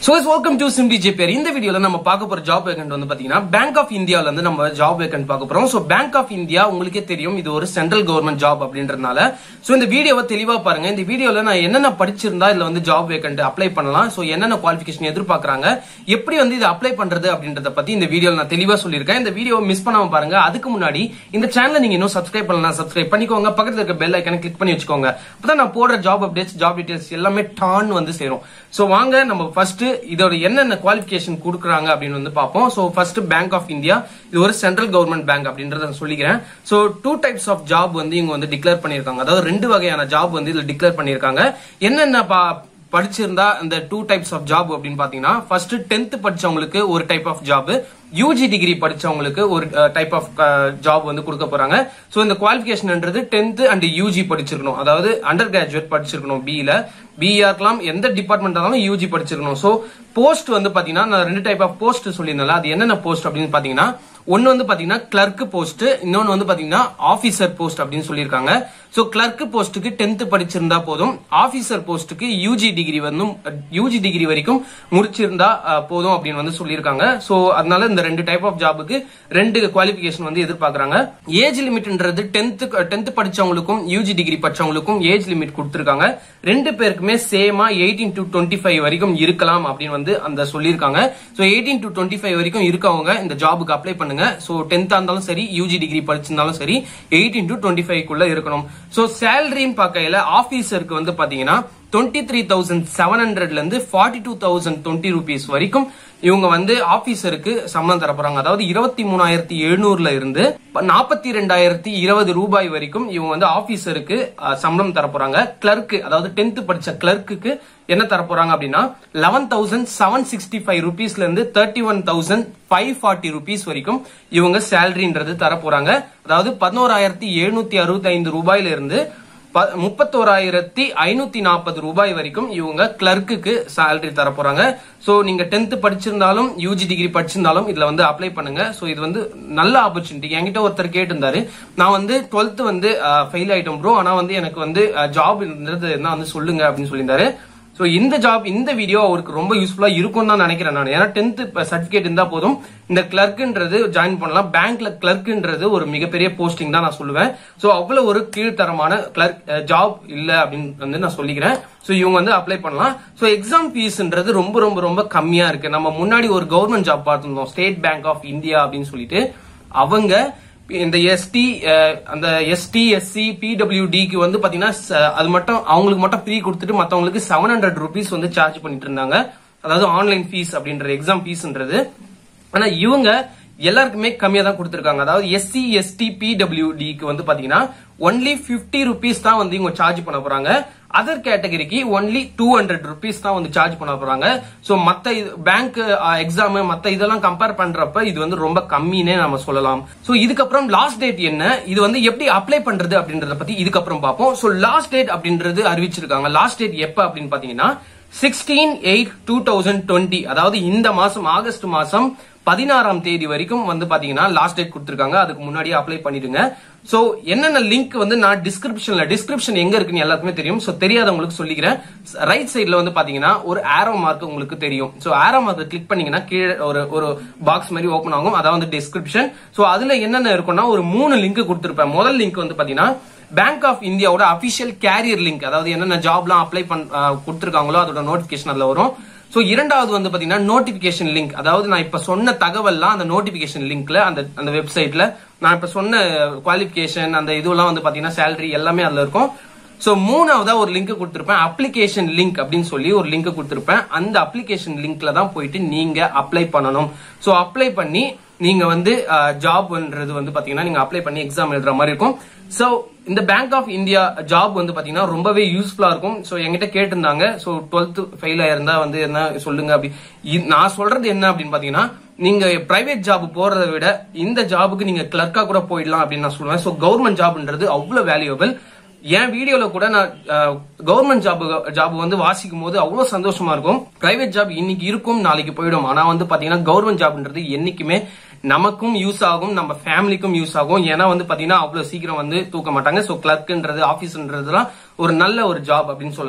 so is welcome to சிம்டி JPR இந்த வீடியோல நம்ம பார்க்க போற ஜாப் வேகன்ட் வந்து பாத்தீங்கன்னா பேங்க் ஆஃப் இந்தியால இருந்து நம்ம ஜாப் வேகன்ட் பார்க்க போறோம் சோ பேங்க் ஆஃப் இந்தியா உங்களுக்கே தெரியும் இது ஒரு சென்ட்ரல் கவர்மெண்ட் ஜாப் அப்படின்றதுனால சோ இந்த வீடியோவை தெளிவா பாருங்க இந்த வீடியோல நான் என்னென்ன படிச்சிருந்தா இதுல வந்து ஜாப் வேகன்ட் அப்ளை பண்ணலாம் சோ என்னென்ன குவாலிஃபிகேஷன் எதிர்பார்க்கறாங்க எப்படி வந்து இது அப்ளை பண்றது அப்படின்றத பத்தி இந்த வீடியோல நான் தெளிவா சொல்லியிருக்கேன் இந்த வீடியோவை மிஸ் பண்ணாம பாருங்க அதுக்கு முன்னாடி இந்த சேனலை நீங்க இன்னும் சப்ஸ்கிரைப் பண்ணலாம் சப்ஸ்கிரைப் பண்ணிக்கோங்க பக்கத்துல இருக்க பெல் ஐக்கனை கிளிக் பண்ணி வச்சுக்கோங்க அப்பதான் நான் போடுற ஜாப் அப்டேட்ஸ் ஜாப் டீடைல்ஸ் எல்லாமே டான் வந்து சேரும் சோ வாங்க நம்ம ஃபர்ஸ்ட் இதோட என்னென்ன குவாலிஃபிகேஷன் கொடுக்குறாங்க அப்படின்னு வந்து பார்ப்போம் so first Bank of India இது ஒரு சென்ட்ரல் கவர்மெண்ட் பேங்க் அப்படின்றத நான் சொல்லிக்கிறேன் so two types of job வந்து இவங்க வந்து டிக்ளேர் பண்ணிருக்காங்க அதாவது ரெண்டு வகையான ஜாப் வந்து இதுல டிக்ளேர் பண்ணிருக்காங்க என்னென்ன பா- படிச்சிருந்தா இந்த டூ டைப்ஸ் ஆஃப் ஜாப் அப்படின்னு பாத்தீங்கன்னா ஃபர்ஸ்ட் டென்த் படிச்சவங்களுக்கு ஒரு type of job UG degree படிச்சவங்களுக்கு ஒரு டைப் ஆஃப் ஜாப் வந்து கொடுக்க போறாங்க சோ இந்த குவாலிஃபிகேஷன்ன்றது டென்த் அண்ட் யூஜி படிச்சிருக்கணும் அதாவது அண்டர் கிராஜுவேட் படிச்சிருக்கணும் பிஇல பிஇஆ இருக்கலாம் எந்த டிபார்ட்மெண்ட் இருந்தாலும் யூஜி படிச்சிருக்கணும் சோ போஸ்ட் வந்து பாத்தீங்கன்னா நான் ரெண்டு டைப் ஆஃப் போஸ்ட் சொல்லியிருந்தேன்ல அது என்னென்ன போஸ்ட் அப்படின்னு பாத்தீங்கன்னா ஒன்னு வந்து பாத்தீங்கன்னா கிளர்க் போஸ்ட் இன்னொன்னு வந்து பாத்தீங்கன்னா ஆபீசர் போஸ்ட் அப்படின்னு சொல்லியிருக்காங்க சோ கிளர்க் போஸ்ட்டுக்கு டென்த் படிச்சிருந்தா போதும் ஆபீசர் போஸ்ட்டுக்கு யூஜி டிகிரி வந்து யூஜி டிகிரி வரைக்கும் முடிச்சிருந்தா அஹ், போதும் அப்படின்னு வந்து சொல்லியிருக்காங்க சோ அதனால இந்த ரெண்டு டைப் ஆஃப் ஜாபுக்கு ரெண்டு குவாலிஃபிகேஷன் வந்து எதிர்பார்க்கறாங்க ஏஜ் லிமிட்ன்றது டென்த் டென்த் படிச்சவங்களுக்கும் யூஜி டிகிரி படிச்சவங்களுக்கும் ஏஜ் லிமிட் கொடுத்திருக்காங்க ரெண்டு பேருக்குமே சேமா எயிட்டீன் டு டுவெண்ட்டி ஃபைவ் வரைக்கும் இருக்கலாம் அப்படின்னு வந்து அந்த சொல்லியிருக்காங்க so eighteen to twenty five வரைக்கும் இருக்கவங்க இந்த ஜாபுக்கு அப்ளை பண்ணுங்க சோ டென்த்தா இருந்தாலும் சரி யூஜி டிகிரி படிச்சிருந்தாலும் சரி எயிட்டீன் டு டுவெண்ட்டி ஃபைவ் குள்ள இருக்கணும் சோ சேலரின்னு பார்க்கையில ஆபீசருக்கு வந்து பாத்தீங்கன்னா டுவெண்ட்டி த்ரீ தௌசண்ட் செவன் ஹண்ட்ரட்ல இருந்து forty two thousand twenty rupees வரைக்கும் இவங்க வந்து ஆபீசருக்கு சம்பளம் தர போறாங்க அதாவது இருபத்தி மூணாயிரத்தி எழுநூறுல இருந்து நாற்பத்தி ரெண்டாயிரத்தி இருபது ரூபாய் வரைக்கும் இவங்க வந்து ஆபீசருக்கு அஹ், சம்பளம் தர போறாங்க கிளர்க்கு அதாவது டென்த் படிச்ச கிளர்க்குக்கு என்ன தர போறாங்க அப்படின்னா eleven thousand seven sixty five ருபீஸ்ல இருந்து thirty one thousand five forty rupees வரைக்கும் இவங்க சேலரின்றது தர போறாங்க அதாவது பதினோராயிரத்தி எழுநூத்தி அறுபத்தி ஐந்து ரூபாயில இருந்து ப- முப்பத்தோராயிரத்தி ஐநூத்தி நாற்பது ரூபாய் வரைக்கும் இவங்க கிளர்க்குக்கு சேலரி தர போறாங்க சோ நீங்க டென்த் படிச்சிருந்தாலும் யூஜி டிகிரி படிச்சிருந்தாலும் இதுல வந்து அப்ளை பண்ணுங்க சோ இது வந்து நல்ல ஆப்பர்ச்சுனிட்டி என்கிட்ட ஒருத்தர் கேட்டிருந்தாரு நான் வந்து டுவெல்த் வந்து ஃபெயில் ஆயிட்டோம் ப்ரோ ஆனா வந்து எனக்கு வந்து ஜாப் இருந்தது என்ன வந்து சொல்லுங்க அப்படின்னு சொல்லியிருந்தாரு சோ இந்த ஜாப் இந்த வீடியோ அவருக்கு ரொம்ப யூஸ்ஃபுல்லா இருக்கும் தான் நினைக்கிறேன் நான் ஏன்னா டென்த் சர்டிபிகேட் இருந்தா போதும் இந்த கிளர்க்ன்றது ஜாயின் பண்ணலாம் பேங்க்ல கிளர்க்ன்றது ஒரு மிகப்பெரிய போஸ்டிங் தான் நான் சொல்லுவேன் சோ அவ்வளவு ஒரு கீழ்த்தரமான கிளர்க் ஜாப் இல்ல அப்படின்னு வந்து நான் சொல்லிக்கிறேன் சோ இவங்க வந்து அப்ளை பண்ணலாம் சோ எக்ஸாம் ஃபீஸ்ன்றது ரொம்ப ரொம்ப ரொம்ப கம்மியா இருக்கு நம்ம முன்னாடி ஒரு கவர்மெண்ட் ஜாப் பார்த்திருந்தோம் ஸ்டேட் பேங்க் ஆஃப் இந்தியா அப்படின்னு சொல்லிட்டு அவங்க இந்த எஸ்டி அந்த எஸ்டி எஸ்சி பிடபிள்யூடிக்கு வந்து பாத்தீங்கன்னா ச- அது மட்டும் அவங்களுக்கு மட்டும் ஃப்ரீ கொடுத்துட்டு மத்தவங்களுக்கு செவன் ஹண்ட்ரட் ருபீஸ் வந்து சார்ஜ் பண்ணிட்டு இருந்தாங்க அதாவது ஆன்லைன் ஃபீஸ் அப்படின்ற எக்ஸாம் ஃபீஸ்ன்றது ஆனா இவங்க எல்லாருக்குமே கம்மியா தான் கொடுத்திருக்காங்க அதாவது எஸ்சி எஸ்டி பிடபிள்யூடிக்கு வந்து பாத்தீங்கன்னா ஒன்லி 50 ருபீஸ் தான் வந்து இவங்க சார்ஜ் பண்ண போறாங்க அதர் கேட்டகரிக்கு ஒன்லி டூ ஹண்ட்ரட் ருபீஸ் தான் வந்து சார்ஜ் பண்ண போறாங்க சோ மத்த பேங்க் எக்ஸாம் மத்த இதெல்லாம் கம்பேர் பண்றப்ப இது வந்து ரொம்ப கம்மினே நம்ம சொல்லலாம் சோ இதுக்கப்புறம் லாஸ்ட் டேட் என்ன இது வந்து எப்படி அப்ளை பண்றது அப்படின்றத பத்தி இதுக்கப்புறம் பார்ப்போம் சோ லாஸ்ட் டேட் அப்படின்றது அறிவிச்சிருக்காங்க லாஸ்ட் டேட் எப்ப அப்படின்னு பாத்தீங்கன்னா sixteen eight two thousand twenty அதாவது இந்த மாசம் ஆகஸ்ட் மாசம் பதினாறாம் தேதி வரைக்கும் வந்து பாத்தீங்கன்னா லாஸ்ட் டேட் கொடுத்திருக்காங்க அதுக்கு முன்னாடியே அப்ளை பண்ணிடுங்க சோ என்னென்ன லிங்க் வந்து நான் டிஸ்கிரிப்ஷன்ல டிஸ்கிரிப்ஷன் எங்க இருக்குன்னு எல்லாத்துக்குமே தெரியும் சோ தெரியாதவங்களுக்கு சொல்லிக்கிறேன் ரைட் சைடுல வந்து பாத்தீங்கன்னா ஒரு ஆரோ மார்க் உங்களுக்கு தெரியும் சோ ஆரோ மார்க் கிளிக் பண்ணீங்கன்னா கீழே ஒரு ஒரு பாக்ஸ் மாதிரி ஓபன் ஆகும் அதான் வந்து டிஸ்கிரிப்ஷன் சோ அதுல என்னென்ன இருக்கும்னா ஒரு மூணு லிங்க் கொடுத்திருப்பேன் முதல் லிங்க் வந்து பாத்தீங்கன்னா பேங்க் ஆஃப் இந்தியாவோட அபிஷியல் கேரியர் லிங்க் அதாவது என்னென்ன ஜாப்லாம் அப்ளை பண்ண கொடுத்துருக்காங்களோ அதோட நோட்டிபிகேஷன் அதுல வரும் சோ இரண்டாவது வந்து பாத்தீங்கன்னா நோட்டிபிகேஷன் லிங்க் அதாவது நான் இப்ப சொன்ன தகவல்லாம் அந்த நோட்டிபிகேஷன் லிங்க்ல அந்த அந்த வெப்சைட்ல நான் இப்ப சொன்ன குவாலிபிகேஷன் அந்த இதுவெல்லாம் வந்து பாத்தீங்கன்னா சேலரி எல்லாமே அதுல இருக்கும் சோ மூணாவதா ஒரு லிங்க் கொடுத்திருப்பேன் அப்ளிகேஷன் லிங்க் அப்படின்னு சொல்லி ஒரு லிங்க் கொடுத்திருப்பேன் அந்த அப்ளிகேஷன் லிங்க்ல தான் போயிட்டு நீங்க அப்ளை பண்ணணும் சோ அப்ளை பண்ணி நீங்க வந்து ஜாப்ன்றது வந்து பாத்தீங்கன்னா நீங்க அப்ளை பண்ணி எக்ஸாம் எழுதுற மாதிரி இருக்கும் சோ இந்த பேங்க் ஆஃப் இந்தியா ஜாப் வந்து பாத்தீங்கன்னா ரொம்பவே யூஸ்ஃபுல்லா இருக்கும் சோ என்கிட்ட கேட்டிருந்தாங்க சோ டுவெல்த் ஃபெயில் ஆயிருந்தா வந்து என்ன சொல்லுங்க அப்படி இ- நான் சொல்றது என்ன அப்படின்னு பாத்தீங்கன்னா நீங்க பிரைவேட் ஜாப் போறதை விட இந்த ஜாபுக்கு நீங்க கிளர்க்கா கூட போயிடலாம் அப்படின்னு நான் சொல்லுவேன் சோ கவர்மெண்ட் ஜாப்ன்றது அவ்வளவு வேல்யூபிள் என் வீடியோல கூட நான் கவர்மெண்ட் ஜாப் ஜாப் வந்து வாசிக்கும் போது அவ்வளவு சந்தோஷமா இருக்கும் பிரைவேட் ஜாப் இன்னைக்கு இருக்கும் நாளைக்கு போயிடும் ஆனா வந்து பாத்தீங்கன்னா கவர்மெண்ட் ஜாப்ன்றது என்னைக்குமே நமக்கும் யூஸ் ஆகும் நம்ம ஃபேமிலிக்கும் யூஸ் ஆகும் ஏன்னா வந்து பாத்தீங்கன்னா அவ்வளவு சீக்கிரம் வந்து தூக்க மாட்டாங்க சோ கிளர்க்ன்றது ஆபீஸ்ன்றதுலாம் ஒரு நல்ல ஒரு ஜாப் அப்படின்னு சொல்லலாம்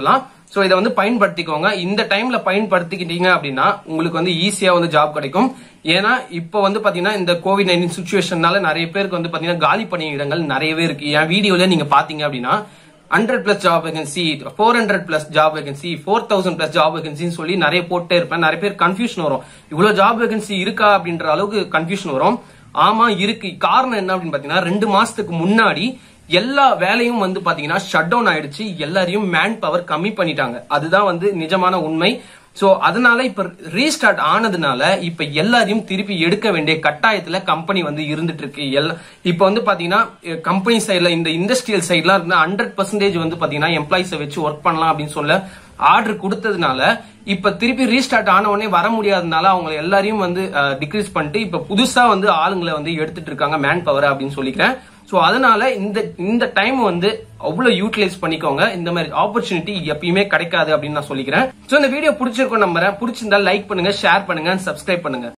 சோ இதை வந்து பயன்படுத்திக்கோங்க இந்த டைம்ல பயன்படுத்திக்கிட்டீங்க அப்படின்னா உங்களுக்கு வந்து ஈஸியா வந்து ஜாப் கிடைக்கும் ஏன்னா இப்போ வந்து பாத்தீங்கன்னா இந்த கோவிட் நைன்டீன் சுச்சுவேஷன்னால நிறைய பேருக்கு வந்து பாத்தீங்கன்னா காலி பணியிடங்கள் நிறையவே இருக்கு என் வீடியோல நீங்க பாத்தீங்க அப்படின்னா hundred plus job vacancy four hundred plus job vacancy four thousand plus job வேகன்சின்னு சொல்லி நிறைய போட்டே இருப்பேன் நிறைய பேர் கன்ஃபியூஷன் வரும் இவ்வளவு ஜாப் வேகன்சி இருக்கா அப்படின்ற அளவுக்கு கன்ஃபியூஷன் வரும் ஆமா இருக்கு காரணம் என்ன அப்படின்னு பாத்தீங்கன்னா ரெண்டு மாசத்துக்கு முன்னாடி எல்லா வேலையும் வந்து பாத்தீங்கன்னா ஷட் டவுன் ஆயிடுச்சு எல்லாரையும் மேன் பவர் கம்மி பண்ணிட்டாங்க அதுதான் வந்து நிஜமான உண்மை சோ அதனால இப்ப ரீஸ்டார்ட் ஆனதுனால இப்ப எல்லாரையும் திருப்பி எடுக்க வேண்டிய கட்டாயத்துல கம்பெனி வந்து இருந்துட்டு இருக்கு எல்லாம் இப்ப வந்து பாத்தீங்கன்னா கம்பெனி சைடுல இந்த இண்டஸ்ட்ரியல் சைட்லாம் இருந்தா ஹண்ட்ரட் பர்சன்டேஜ் வந்து பாத்தீங்கன்னா எம்ப்ளாயிஸை வச்சு ஒர்க் பண்ணலாம் அப்படின்னு சொல்ல ஆர்டர் கொடுத்ததுனால இப்ப திருப்பி ரீஸ்டார்ட் ஆன உடனே வர முடியாதனால அவங்க எல்லாரையும் வந்து டிக்ரீஸ் பண்ணிட்டு இப்ப புதுசா வந்து ஆளுங்களை வந்து எடுத்துட்டு இருக்காங்க மேன் பவர் அப்படின்னு சொல்லிக்கிறேன் சோ அதனால இந்த இந்த டைம் வந்து அவ்வளவு யூட்டிலைஸ் பண்ணிக்கோங்க இந்த மாதிரி ஆப்பர்ச்சுனிட்டி எப்பயுமே கிடைக்காது அப்படின்னு நான் சொல்லிக்கிறேன் சோ இந்த வீடியோ பிடிச்சிருக்கும் நம்புறேன் பிடிச்சிருந்தா லைக் பண்ணுங்க ஷேர் பண்ணுங்க சப்ஸ்கிரைப் பண்ணுங்க